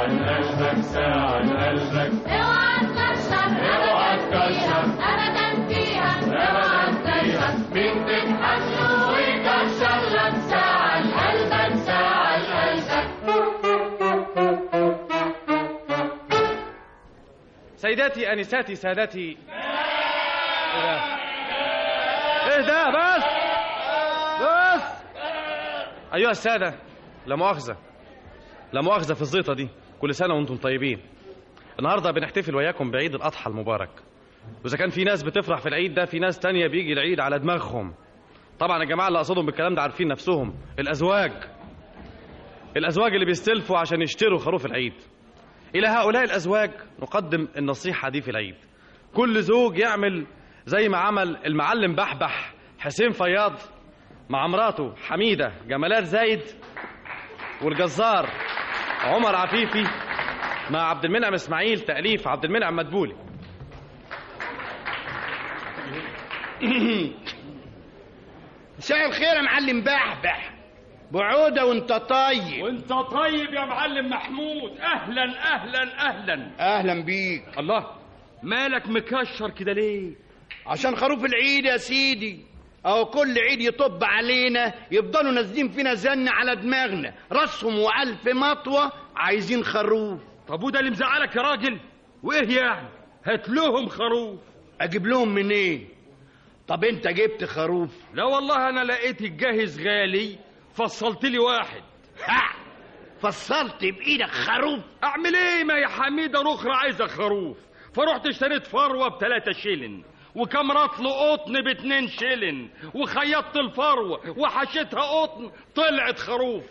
ساعة قلبك ساعة قلبك اوعى تكشر اوعى تكشر ابدا فيها ابدا فيها مين تضحك له ويكشر لك ساعة قلبك ساعة قلبك سيداتي انساتي سادتي ايه ده ايه ده بس بس ايها الساده لا مؤاخذه لا مؤاخذه في الزيطه دي كل سنه وانتم طيبين النهارده بنحتفل وياكم بعيد الاضحى المبارك واذا كان في ناس بتفرح في العيد ده في ناس تانية بيجي العيد على دماغهم طبعا الجماعه اللي اقصدهم بالكلام ده عارفين نفسهم الازواج الازواج اللي بيستلفوا عشان يشتروا خروف العيد إلى هؤلاء الأزواج نقدم النصيحة دي في العيد كل زوج يعمل زي ما عمل المعلم بحبح حسين فياض مع مراته حميدة جمالات زايد والجزار عمر عفيفي مع عبد المنعم اسماعيل تأليف عبد المنعم مدبولي مساء الخير يا معلم بحبح بعودة وانت طيب وانت طيب يا معلم محمود اهلا اهلا اهلا اهلا بيك الله مالك مكشر كده ليه عشان خروف العيد يا سيدي اهو كل عيد يطب علينا يفضلوا نازلين فينا زن على دماغنا راسهم والف مطوة عايزين خروف طب وده اللي مزعلك يا راجل وايه يعني هات لهم خروف اجيب لهم منين طب انت جبت خروف لا والله انا لقيت الجاهز غالي فصلت لي واحد ها فصلت بايدك خروف اعمل ايه ما يا حميده الاخرى عايزه خروف فرحت اشتريت فروه بتلاتة شيلن وكم رطل قطن باتنين شيلن وخيطت الفروه وحشيتها قطن طلعت خروف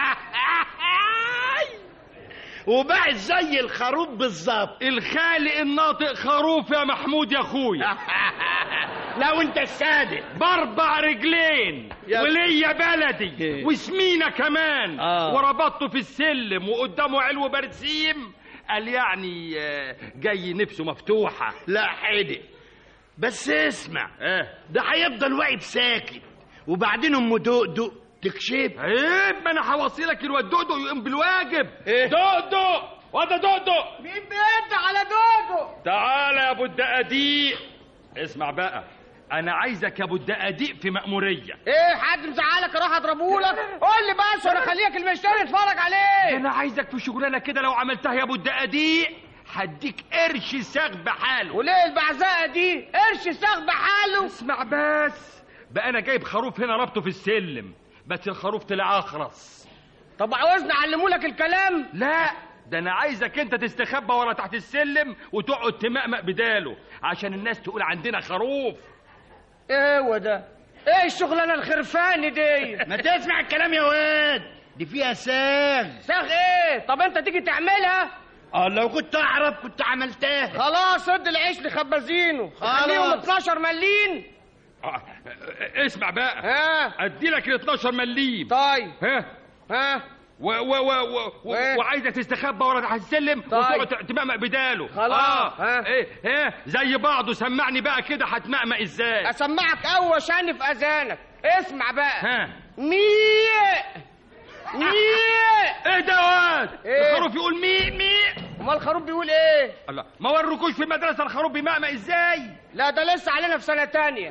وبقت زي الخروف بالظبط الخالق الناطق خروف يا محمود يا اخويا لو انت الصادق باربع رجلين يا- وليا بلدي وسمينة كمان آه. وربطته في السلم وقدامه علو برسيم قال يعني آه، جاي نفسه مفتوحة لا حدق بس اسمع اه ده هيفضل واقف ساكت وبعدين ام دقدق تكشف عيب ما انا هوصيلك الواد دودو يقوم بالواجب إيه؟ دودو وده دودو مين بيد على دودو تعالى يا ابو الدقاديق اسمع بقى انا عايزك يا ابو الدقاديق في مأمورية ايه حد مزعلك اروح اضربهولك قول لي بس وانا اخليك المشتري يتفرج عليه انا عايزك في شغلانه كده لو عملتها يا ابو الدقاديق هديك قرش ساغ بحاله وليه البعزقه دي قرش ساغ بحاله اسمع بس بقى انا جايب خروف هنا ربطه في السلم بس الخروف طلع اخرس طب عاوزني اعلمهولك الكلام لا ده انا عايزك انت تستخبى ورا تحت السلم وتقعد تمقمق بداله عشان الناس تقول عندنا خروف ايه هو ده ايه الشغلانه الخرفاني دي ما تسمع الكلام يا واد دي فيها ساغ ساغ ايه طب انت تيجي تعملها اه لو كنت اعرف كنت عملتها خلاص ادي العيش لخبازينه خلاص. خليهم 12 مليم آه، اسمع بقى ها ادي لك ال 12 مليم طيب ها ها و و و و و وإيه؟ وعايزك تستخبى ورا تحت السلم طيب. وتقعد تمقمق بداله خلاص. اه ها. ايه ايه زي بعضه سمعني بقى كده هتمقمق ازاي اسمعك اول شان في اذانك اسمع بقى ها مية مية ايه ده واد إيه؟ الخروف يقول مي مي امال الخروف بيقول ايه الله ما وروكوش في المدرسه الخروف بيمقمق ازاي لا ده لسه علينا في سنه تانية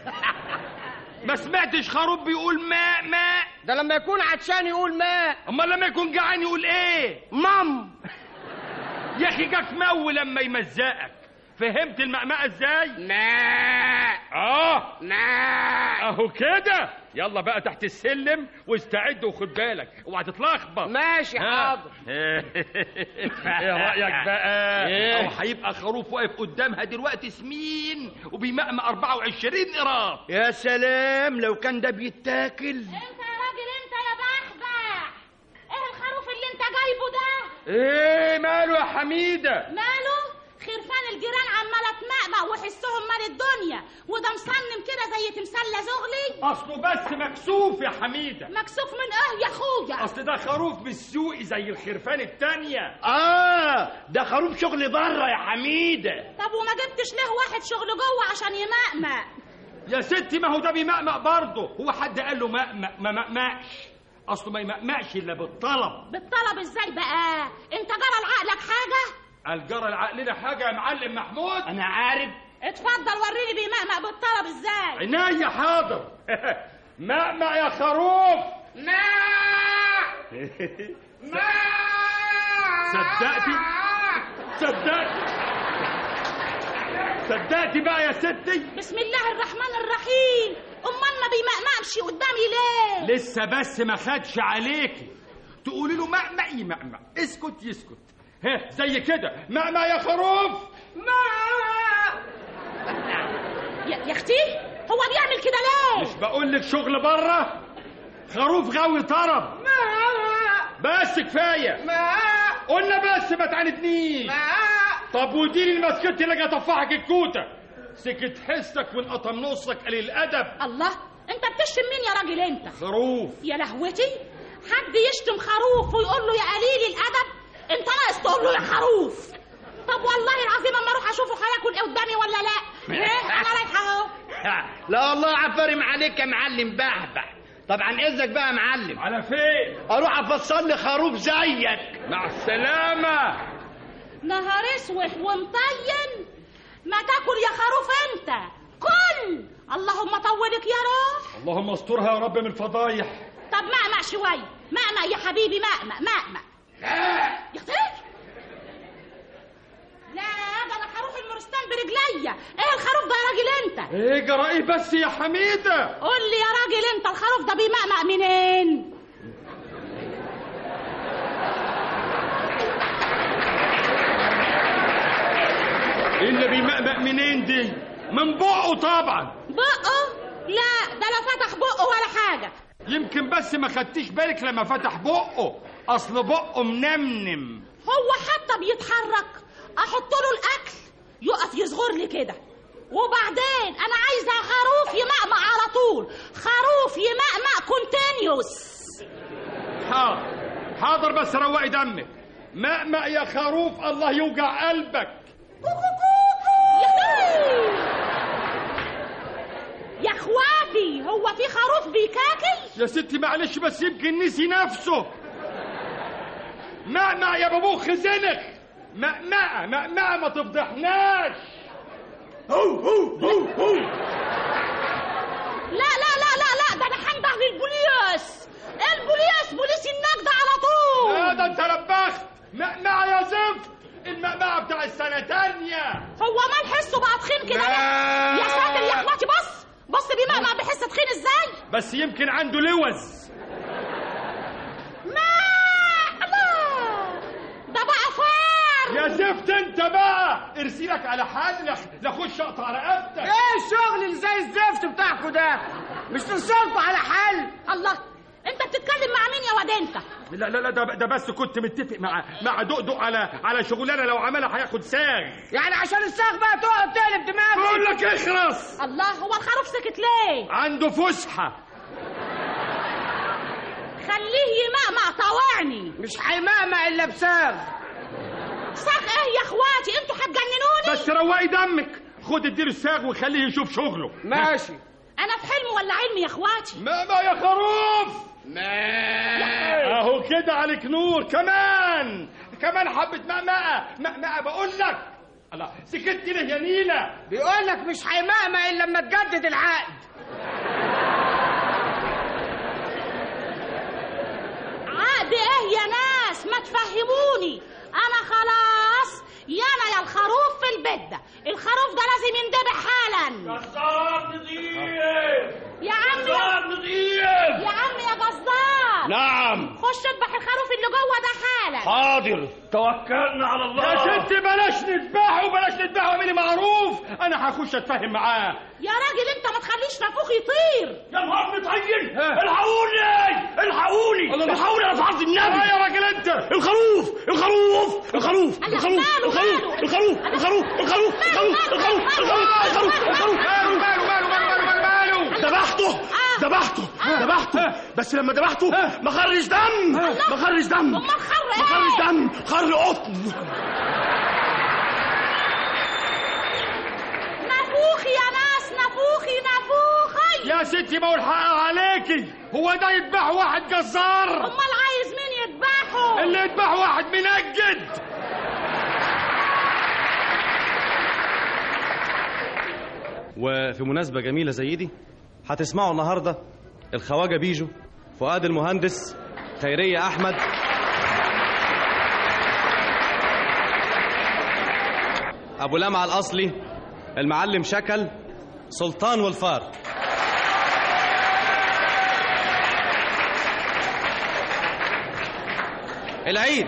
ما سمعتش خروف بيقول ماء ماء ده لما يكون عطشان يقول ماء امال لما يكون جعان يقول ايه مام يا اخي جاك مو لما يمزقك فهمت المقمقه ازاي ماء اه ماء اهو كده يلا بقى تحت السلم واستعد وخد بالك اوعى تتلخبط ماشي ها. حاضر ايه رايك بقى إيه؟ او هيبقى خروف واقف قدامها دلوقتي سمين وبيمقمق 24 قراط يا سلام لو كان ده بيتاكل انت يا راجل انت يا بحبح ايه الخروف اللي انت جايبه ده ايه ماله يا حميده ماله خرفان الجيران عماله تمقمق وحسهم مال الدنيا وده مصنم كده زي تمثال زغلي اصله بس مكسوف يا حميده مكسوف من ايه يا اخويا اصل ده خروف بالسوق زي الخرفان التانية اه ده خروف شغل بره يا حميده طب وما جبتش ليه واحد شغل جوه عشان يمقمق يا ستي ما هو ده بيمقمق برضه هو حد قال له مقمق ما مقمقش اصله ما يمقمقش الا بالطلب بالطلب ازاي بقى انت جرى الجرى العقل حاجه يا معلم محمود انا عارف اتفضل وريني بيمقمق بالطلب ازاي عينيا حاضر مأمع يا خروف صدقتي صدقتي صدقتي بقى يا ستي بسم الله الرحمن الرحيم امال ما بيمقمقش قدامي ليه لسه بس ما خدش عليكي تقولي له مأمع يمأمع اسكت يسكت ها زي كده مأمع يا خروف يا يا اختي هو بيعمل كده ليه مش بقول لك شغل بره خروف غاوي طرب بس كفايه قلنا بس ما تعاندنيش طب وديني المسكت اللي جا طفحك الكوته سكت حسك وانقطم نصك قليل الادب الله انت بتشتم مين يا راجل انت خروف يا لهوتي حد يشتم خروف ويقول له يا قليل الادب انت ناقص تقول له يا خروف طب والله العظيم اما اروح اشوفه هياكل ايه قدامي ولا لا ايه انا رايحه اهو لا والله عفرم عليك يا معلم بحبح طبعا اذنك بقى يا معلم على فين اروح افصل لي خروف زيك مع السلامه نهار اسود ومطين ما تاكل يا خروف انت كل اللهم طولك يا روح اللهم استرها يا رب من الفضايح طب مأمع شوي مأمع يا حبيبي مأمع مأمع يا اختي لا ده انا هروح المرستان برجليا ايه الخروف ده يا راجل انت ايه جرى ايه بس يا حميده قول لي يا راجل انت الخروف ده بيمأمع منين إيه اللي بيمقمق منين دي من بقه طبعا بقه لا ده لا فتح بقه ولا حاجه يمكن بس ما خدتيش بالك لما فتح بقه اصل بقه منمنم هو حتى بيتحرك احط له الاكل يقف يصغر لي كده وبعدين انا عايزه خروف يمأمع على طول خروف يمأمع كونتينيوس حاضر حاضر بس روقي دمك مأمع يا خروف الله يوجع قلبك يا اخواتي هو في خروف بيكاكي يا ستي معلش بس يمكن نسي نفسه مأمع يا بابوخ زنخ مأمعة مأمعة ما تفضحناش هو هو هو هو لا لا لا لا لا ده انا هنده للبوليس البوليس بوليس النجدة على طول لا ده انت لبخت مأمعة يا زفت المأمعة بتاع السنة تانية هو مال حسه بقى تخين كده ليه؟ يا ساتر يا اخواتي بص بص بيمأمع بحس تخين ازاي بس يمكن عنده لوز ما الله ده بقى فار يا زفت انت بقى ارسلك على حال لا- لا خش اقطع رقبتك ايه الشغل اللي زي الزفت بتاعكوا ده مش تصرفوا على حل الله انت بتتكلم مع مين يا واد انت لا لا لا ده, ده بس كنت متفق مع مع دقدق على على شغلانه لو عملها هياخد ساغ يعني عشان الساق بقى تقعد تقلب بقول دماغك لك اخرس الله هو الخروف سكت ليه عنده فسحه خليه يمأمع طوعني مش هيمأمع الا بساغ صاغ ايه يا اخواتي انتوا هتجننوني بس روقي دمك خد اديله الساغ وخليه يشوف شغله ماشي انا في حلم ولا علم يا اخواتي ماما يا خروف اهو كده عليك نور كمان كمان حبة مأمأة مأمأة بقول لك الله سكت ليه يا نيلة بيقول لك مش هيمأمع الا لما تجدد العقد عقد ايه يا ناس ما تفهموني انا خلاص يانا يا الخروف في البيت ده الخروف ده لازم يندبح حالا جزار نضيف يا عم يا, نضيف يا عم يا جزار نعم خش اذبح الخروف اللي جوه ده حالا حاضر توكلنا على الله يا ست بلاش نذبحه بلاش نذبحه اعملي معروف انا هخش اتفاهم معاه يا راجل انت ما تخليش نافوخ يطير يا نهار مطين الحقوني الحقوني الحقوني انا في عرض النبي يا راجل انت الخروف الخروف الخروف الله، الخروف ماله، الخروف ماله؟ الخروف الخروف الخروف الخروف الخروف الخروف الخروف ماله ماله ماله ماله ماله ماله ذبحته ذبحته ذبحته بس لما ذبحته ما خرج دم ما خرج دم امال خر ما خرج ايه دم خر قطن نافوخي يا ناس نافوخي نافوخي يا ستي ما هو الحق عليكي هو ده يذبح واحد جزار امال عايز مين يذبحه اللي يذبح واحد منجد وفي مناسبة جميلة زي دي هتسمعوا النهاردة الخواجة بيجو فؤاد المهندس خيرية أحمد أبو لمعة الأصلي المعلم شكل سلطان والفار العيد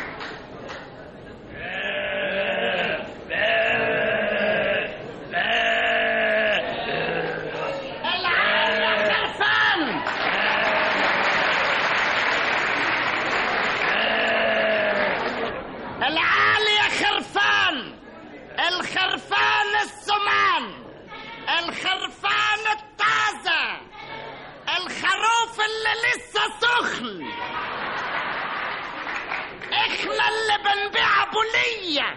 العالي يا خرفان الخرفان السمان الخرفان الطازة الخروف اللي لسه سخن احنا اللي بنبيع بولية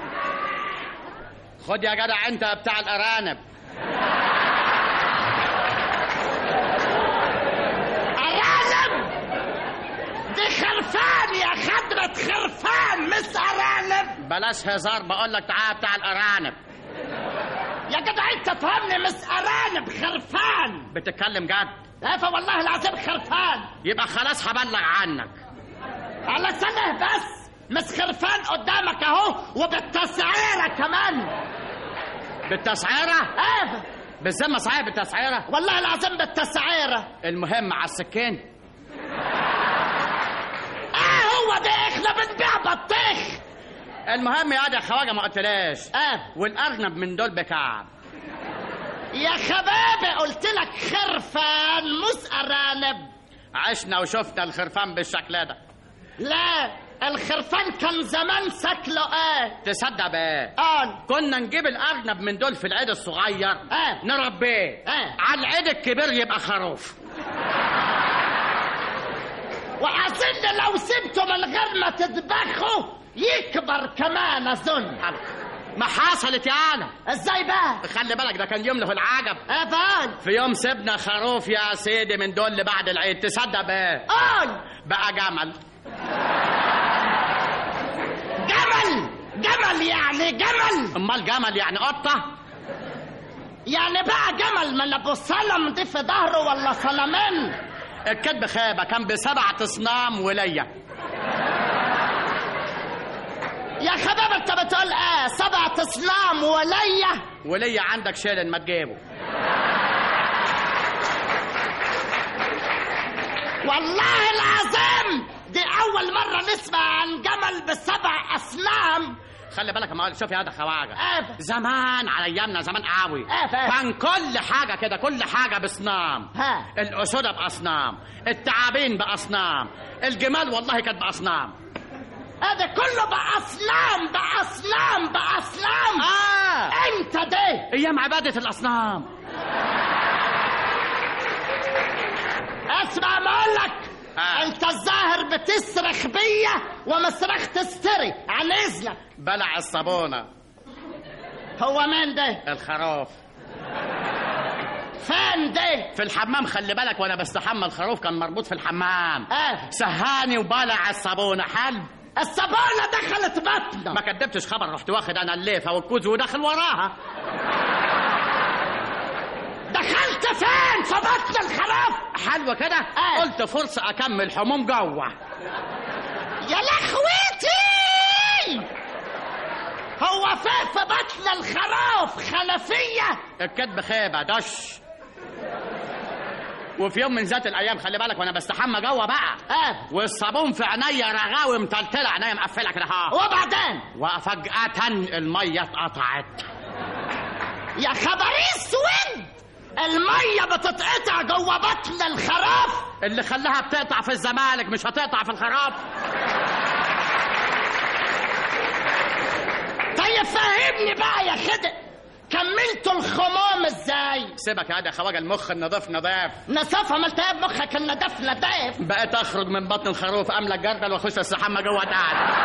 خد يا جدع انت بتاع الارانب أرانب دي خرفان يا خضرة خرفان مش أرانب بلاش هزار بقول لك تعال بتاع الارانب يا جدع انت فهمني مش أرانب خرفان بتتكلم جد لا فوالله العظيم خرفان يبقى خلاص هبلغ عنك على سنة بس مش خرفان قدامك اهو وبالتسعيرة كمان بالتسعيره ايه بالذمه صحيح بالتسعيره والله العظيم بالتسعيرة المهم على السكين اه هو ده احنا بنبيع بطيخ المهم يا دي يا خواجه ما قلتلاش اه والارنب من دول بكام يا شباب قلت لك خرفان مش ارانب عشنا وشفنا الخرفان بالشكل ده لا الخرفان كان زمان شكله ايه تصدق بقى قال كنا نجيب الارنب من دول في العيد الصغير اه نربيه اه على العيد الكبير يبقى خروف وأظن لو سبته من غير ما تذبحه يكبر كمان أظن ما حصلت يا عالم ازاي بقى؟ خلي بالك ده كان يوم له العجب افعل في يوم سيبنا خروف يا سيدي من دول اللي بعد العيد تصدق بقى قال بقى جمل جمل جمل يعني جمل امال جمل يعني قطه يعني بقى جمل من ابو سلم دي في ظهره ولا سلمين الكذب خيبه كان بسبعة اصنام وليا يا خباب انت بتقول ايه سبعة اسلام ولية وليا عندك شيلن ما تجيبه والله العظيم دي اول مرة نسمع عن جمل بسبع اسلام خلي بالك ما شوف يا هذا خواجه ايه زمان على ايامنا زمان قوي ايه فاهم. كان كل حاجه كده كل حاجه باصنام ها الاسودة باصنام التعابين باصنام الجمال والله كانت باصنام هذا كله بأصنام بأصنام بأصنام اه انت ده ايام عباده الاصنام اسمع ما اقول لك آه. انت الظاهر بتصرخ بيا ومصرخ تستري عن اذنك بلع الصابونه هو مين ده الخروف فين ده في الحمام خلي بالك وانا بستحمى الخروف كان مربوط في الحمام اه سهاني وبلع الصابونه حلو الصبانة دخلت بطنه ما كدبتش خبر رحت واخد انا الليفه والكوز وداخل وراها دخلت فين في بطن الخروف حلوه كده آه. قلت فرصه اكمل حموم جوه يا لخوتي هو فين في بطن الخروف خلفية الكذب خيبه دش وفي يوم من ذات الايام خلي بالك وانا بستحمى جوه بقى اه والصابون في عينيا رغاوي متلتله عينيا مقفله كده ها وبعدين وفجاه الميه اتقطعت يا خبر اسود المية بتتقطع جوه بطن الخروف اللي خلاها بتقطع في الزمالك مش هتقطع في الخراب طيب فهمني بقى يا خدق كملتوا الخمام ازاي سيبك يا يا خواجه المخ النظيف نظيف نصف عملت ايه بمخك الندف ندف بقيت اخرج من بطن الخروف املى الجردل واخش استحمى جوه قاعد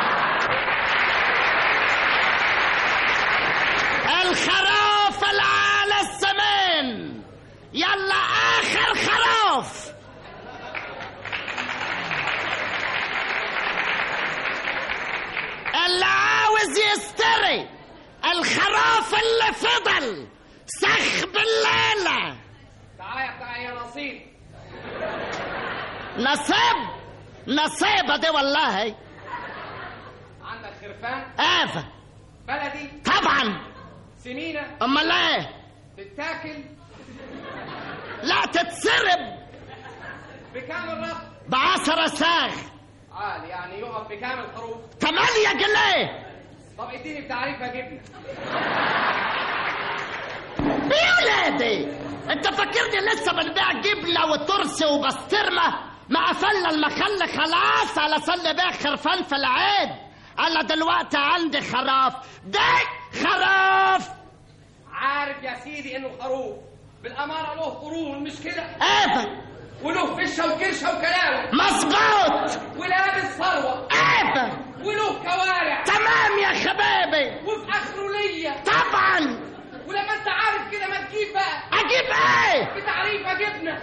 الخروف العالى السمين يلا اخر خروف اللي عاوز يستري الخروف اللي فضل سخ بالليلة تعالى يا بتاع يا نصيب نصيب نصيبة دي والله عندك خرفان ايه بلدي طبعا سمينة امال ايه تتاكل لا تتسرب بكام الرص بعشرة ساغ عالي يعني يقف بكام الخروف ثمانية جنيه طب اديني بتعريفها جبنة يا ولادي انت فاكرني لسه بنبيع جبنة وترسي وبسطرمة مع فلة المخلة خلاص على صلي بيع خرفان في العيد انا دلوقتي عندي خراف ده خراف عارف يا سيدي انه خروف بالاماره له قرون مش كده ايه وله فشه وكرشه وكلاوي مظبوط ولابس ثروه ايه وله كوارع تمام يا حبايبي وفي اخره ليا طبعا ولما انت عارف كده ما تجيب بقى اجيب ايه بتعريفها جبنه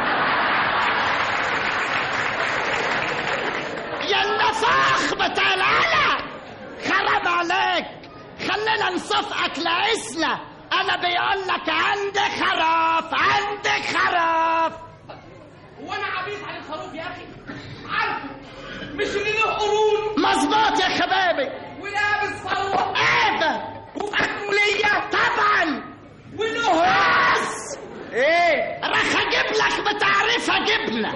يا النفاخ بتاع العلا خرب عليك خلينا نصفقك لعسنا انا بيقول لك عندي خراف عندي خراف هو انا عبيط عن الخروف يا اخي عارفه مش اللي له قرون مظبوط يا حبايبي ولابس ثروه ايه ده وفي اخره ليا طبعا وله بس ايه راح اجيب لك بتعريفها جبنه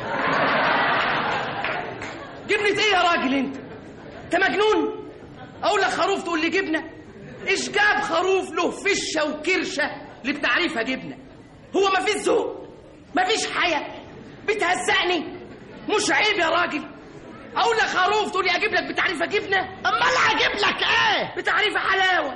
جبنة ايه يا راجل انت؟ انت مجنون؟ اقول لك خروف تقول لي جبنة؟ ايش جاب خروف له فشة وكرشة اللي بتعريفها جبنة؟ هو ما فيش ذوق؟ ما فيش حياة؟ بتهزقني؟ مش عيب يا راجل؟ اقول لك خروف تقول لي اجيب لك بتعريفها جبنة؟ امال اجيب لك ايه بتعريفها حلاوة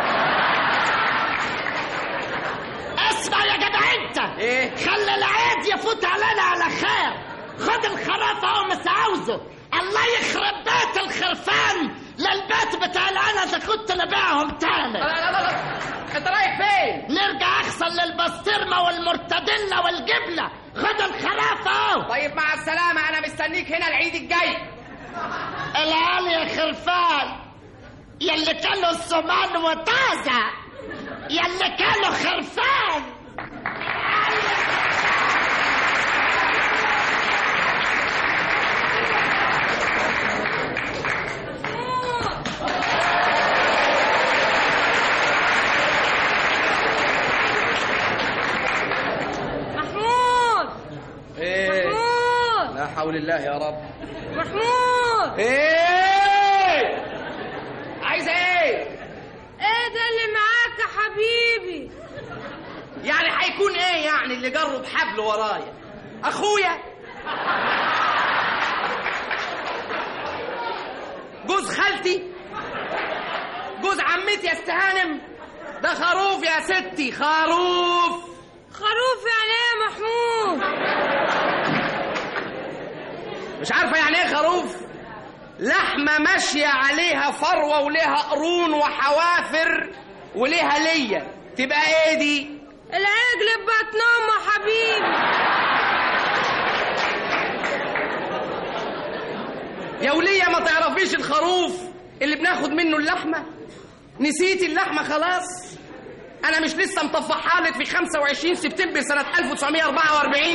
اسمع يا جدع انت ايه؟ خلي العيد يفوت علينا على خير خد الخراف اهو مش عاوزه الله يخرب بيت الخرفان للبيت بتاع انا اذا كنت نبيعهم لا تاني لا لا لا انت رايح فين؟ نرجع احسن للبسطرمه والمرتدله والجبنه خد الخراف اهو طيب مع السلامة أنا مستنيك هنا العيد الجاي العيال يا خرفان يلي كانوا السمان وطازه يلي كانوا خرفان محمود ايه محمود لا حول الله يا رب محمود ايه عايزه ايه ايه ده اللي معاك يا حبيبي يعني هيكون ايه يعني اللي جرب حبل ورايا اخويا جوز خالتي جوز عمتي يا استهانم ده خروف يا ستي خروف خروف يعني ايه يا محمود مش عارفه يعني ايه خروف لحمه ماشيه عليها فروه وليها قرون وحوافر وليها ليا تبقى ايه دي العجل ببطن امه يا حبيبي يا ولية ما تعرفيش الخروف اللي بناخد منه اللحمة نسيتي اللحمة خلاص أنا مش لسه مطفحها لك في 25 سبتمبر سنة 1944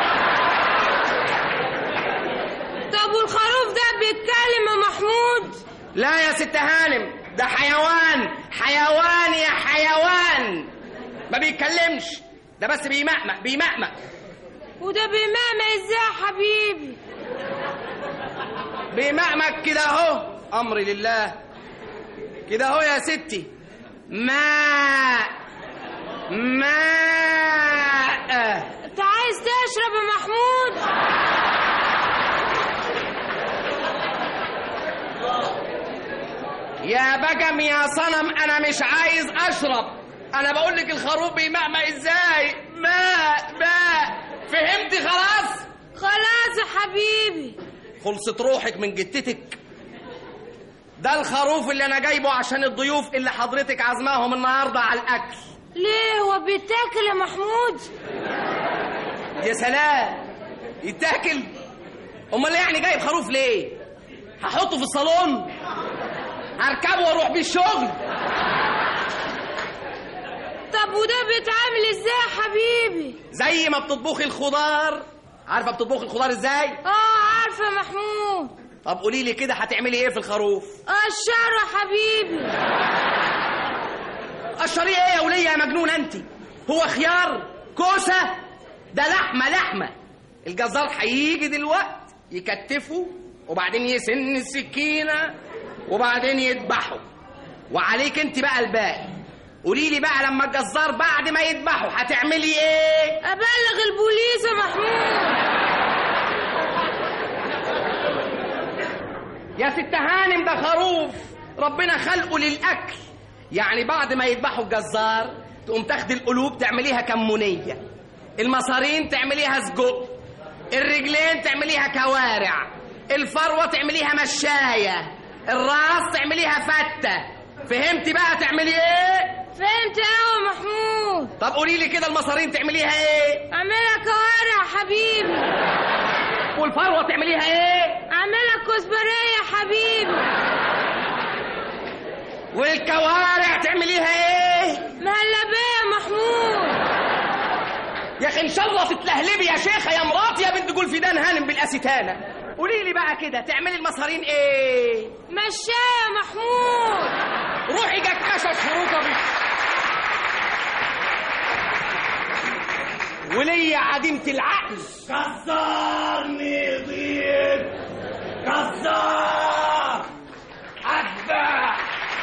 طب والخروف ده بيتكلم يا محمود لا يا ست هانم ده حيوان حيوان يا حيوان ما بيتكلمش ده بس بيمأمأ بيمأمأ وده بيمامة ازاي يا حبيبي بيمأمأ كده اهو أمري لله كده اهو يا ستي ماء ماء انت عايز تشرب يا محمود يا بجم يا صنم انا مش عايز اشرب انا بقول لك الخروف بيمأمأ ازاي ماء ماء فهمتي خلاص خلاص يا حبيبي خلصت روحك من جتتك ده الخروف اللي انا جايبه عشان الضيوف اللي حضرتك عازماهم النهارده على الاكل ليه هو بيتاكل يا محمود يا سلام يتاكل امال يعني جايب خروف ليه هحطه في الصالون هركبه واروح بيه الشغل طب وده بيتعمل ازاي يا حبيبي زي ما بتطبخي الخضار عارفه بتطبخي الخضار ازاي اه عارفه يا محمود طب قولي لي كده هتعملي ايه في الخروف اه الشعر يا حبيبي قشريه ايه يا وليه يا مجنون انت هو خيار كوسه ده لحمه لحمه الجزار هيجي دلوقتي يكتفه وبعدين يسن السكينه وبعدين يذبحه وعليك انت بقى الباقي قولي لي بقى لما الجزار بعد ما يذبحه هتعملي ايه ابلغ البوليس يا محمود يا ست هانم ده خروف ربنا خلقه للاكل يعني بعد ما يذبحوا الجزار تقوم تاخدي القلوب تعمليها كمونيه المصارين تعمليها سجق الرجلين تعمليها كوارع الفروه تعمليها مشايه الراس تعمليها فته فهمتي بقى تعملي ايه فهمت قوي يا محمود طب قولي لي كده المصارين تعمليها ايه اعملها كوارع يا حبيبي والفروه تعمليها ايه اعملها كزبريه يا حبيبي والكوارع تعمليها ايه مهلبيه يا محمود يا اخي ان شاء الله تتلهلبي يا شيخه يا مراتي يا بنت جول فيدان هانم بالاستانه قولي لي بقى كده تعملي المصارين ايه مشاية يا محمود روحي جاك حشش خروطه بي وليا عديمة العقل كسر نضيف كسر أتبع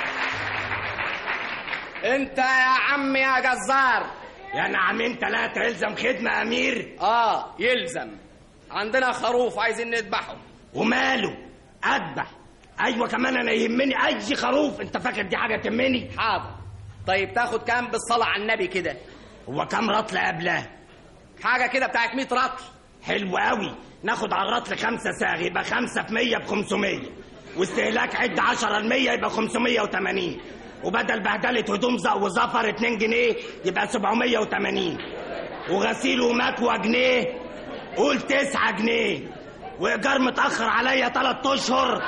انت يا عم يا جزار يا نعمين تلاتة يلزم خدمة أمير اه يلزم عندنا خروف عايزين نذبحه وماله أذبح أيوة كمان أنا يهمني أي خروف أنت فاكر دي حاجة تهمني حاضر طيب تاخد كام بالصلاة على النبي كده هو كام رطل قبلها حاجة كده بتاعت 100 رطل حلو قوي ناخد على الرطل خمسة ساغ يبقى خمسة في مية بخمسمية واستهلاك عد عشرة المية يبقى خمسمية وتمانين وبدل بهدلة هدوم زق وزفر اتنين جنيه يبقى سبعمية وتمانين وغسيل ومكوى جنيه قول تسعة جنيه وإيجار متأخر عليا تلات أشهر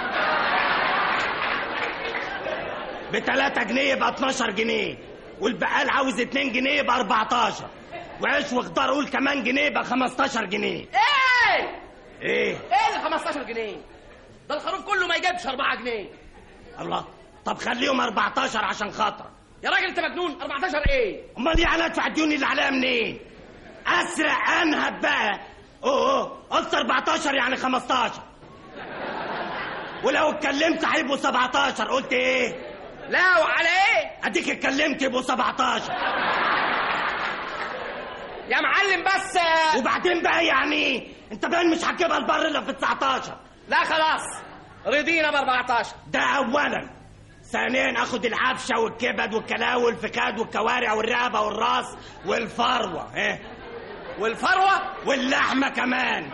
بتلاتة جنيه يبقى 12 جنيه والبقال عاوز اتنين جنيه يبقى 14 وعيش وخضار قول كمان جنيه يبقى 15 جنيه ايه ايه ايه ال 15 جنيه ده الخروف كله ما يجيبش 4 جنيه الله طب خليهم 14 عشان خاطر يا راجل انت مجنون 14 ايه امال دي على ادفع الديون اللي عليها منين اسرع انهب بقى اوه اوه قلت 14 يعني 15 ولو اتكلمت هيبقوا 17 قلت ايه لا وعلى ايه اديك اتكلمت يبقوا 17 يا معلم بس وبعدين بقى يعني ايه انت باين مش هتجيبها البر الا في 19 لا خلاص رضينا ب 14 ده اولا ثانيا اخد العفشه والكبد والكلاوي والفخاد والكوارع والرقبه والراس والفروه ايه والفروه واللحمه كمان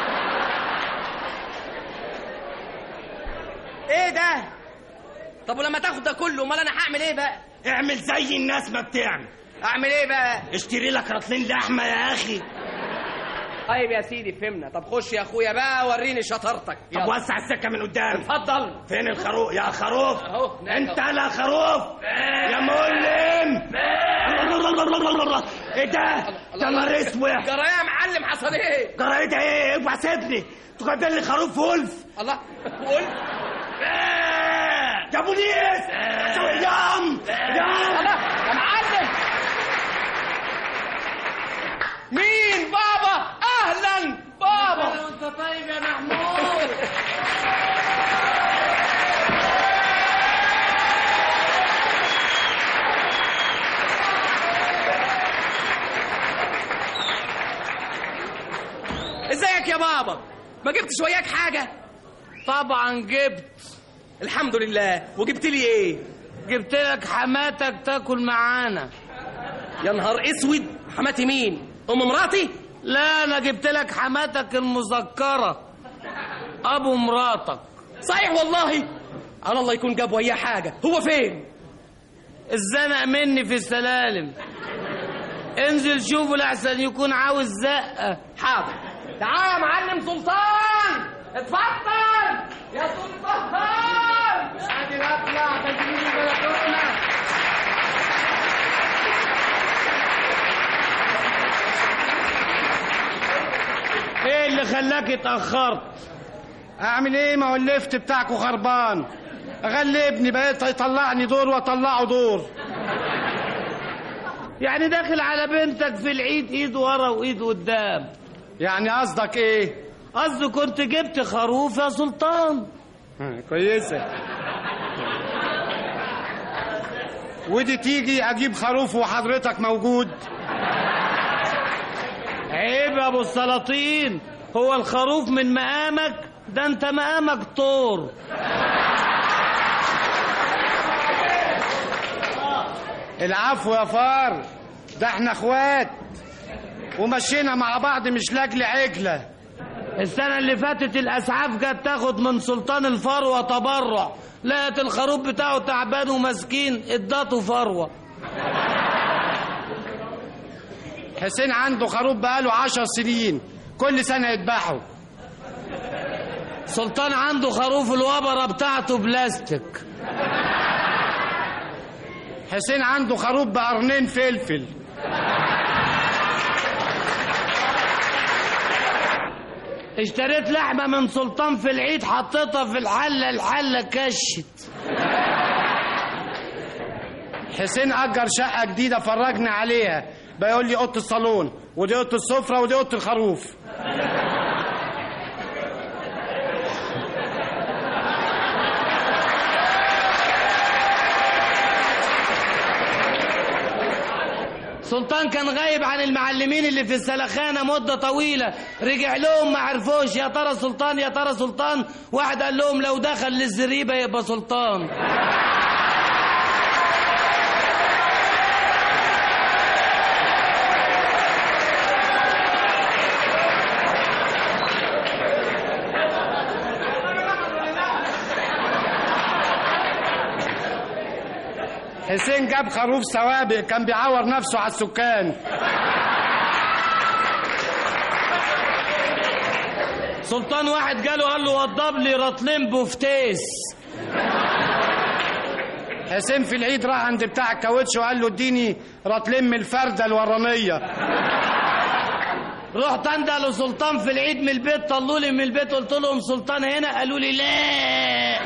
ايه ده طب ولما تاخد ده كله امال انا هعمل ايه بقى اعمل زي الناس ما بتعمل اعمل ايه بقى اشتري لك رطلين لحمه يا اخي طيب يا سيدي فهمنا طب خش يا اخويا بقى وريني شطارتك طب وسع السكه من قدام اتفضل فين الخروف يا خروف اهو انت لا خروف يا ملم ايه ده ده نهار اسود جرى يا معلم حصل ايه جرايد ايه اوعى سيبني انتوا جايبين لي خروف ولف الله قول يا بوليس يام يام الله يا معلم مين بابا اهلا بابا انت طيب يا محمود ازيك يا بابا ما جبتش وياك حاجه طبعا جبت الحمد لله وجبت لي ايه جبت لك حماتك تاكل معانا يا نهار اسود حماتي مين ام مراتي لا انا جبت لك حماتك المذكره ابو مراتك صحيح والله على الله يكون جاب وياه حاجه هو فين الزنق مني في السلالم انزل شوفه لحسن يكون عاوز زقه حاضر تعال يا معلم سلطان اتفضل يا سلطان ادي اطلع تجري البلكونه خلاك اتأخرت اعمل ايه ما هو الليفت بتاعكوا خربان غلبني بقيت يطلعني دور واطلعه دور يعني داخل على بنتك في العيد ايد ورا وايد قدام يعني قصدك ايه قصدي كنت جبت خروف يا سلطان كويسه ودي تيجي اجيب خروف وحضرتك موجود عيب يا ابو السلاطين هو الخروف من مقامك ده انت مقامك طور العفو يا فار ده احنا اخوات ومشينا مع بعض مش لاجل عجله السنة اللي فاتت الأسعاف جت تاخد من سلطان الفروة تبرع لقت الخروف بتاعه تعبان ومسكين ادته فروة حسين عنده خروف بقاله عشر سنين كل سنة يذبحه سلطان عنده خروف الوبرة بتاعته بلاستيك حسين عنده خروف بقرنين فلفل اشتريت لحمة من سلطان في العيد حطيتها في الحلة الحلة كشت حسين أجر شقة جديدة فرجنا عليها بيقول لي أوضة الصالون ودي أوضة السفرة ودي أوضة الخروف سلطان كان غايب عن المعلمين اللي في السلخانة مدة طويلة رجع لهم ما عرفوش يا ترى سلطان يا ترى سلطان واحد قال لهم لو دخل للزريبة يبقى سلطان حسين جاب خروف سوابق كان بيعور نفسه على السكان سلطان واحد جاله قال له وضب لي رطلين بفتيس حسين في العيد راح عند بتاع الكاوتش وقال له اديني رطلين من الفردة الورانية رحت عند لسلطان في العيد من البيت طلوا لي من البيت قلت لهم سلطان هنا قالوا لي لا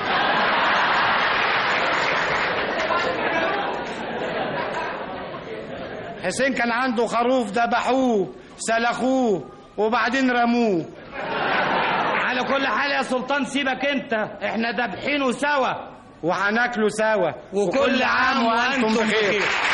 حسين كان عنده خروف ذبحوه سلخوه وبعدين رموه على كل حال يا سلطان سيبك انت احنا دابحينه سوا وهناكله سوا وكل عام وانتم بخير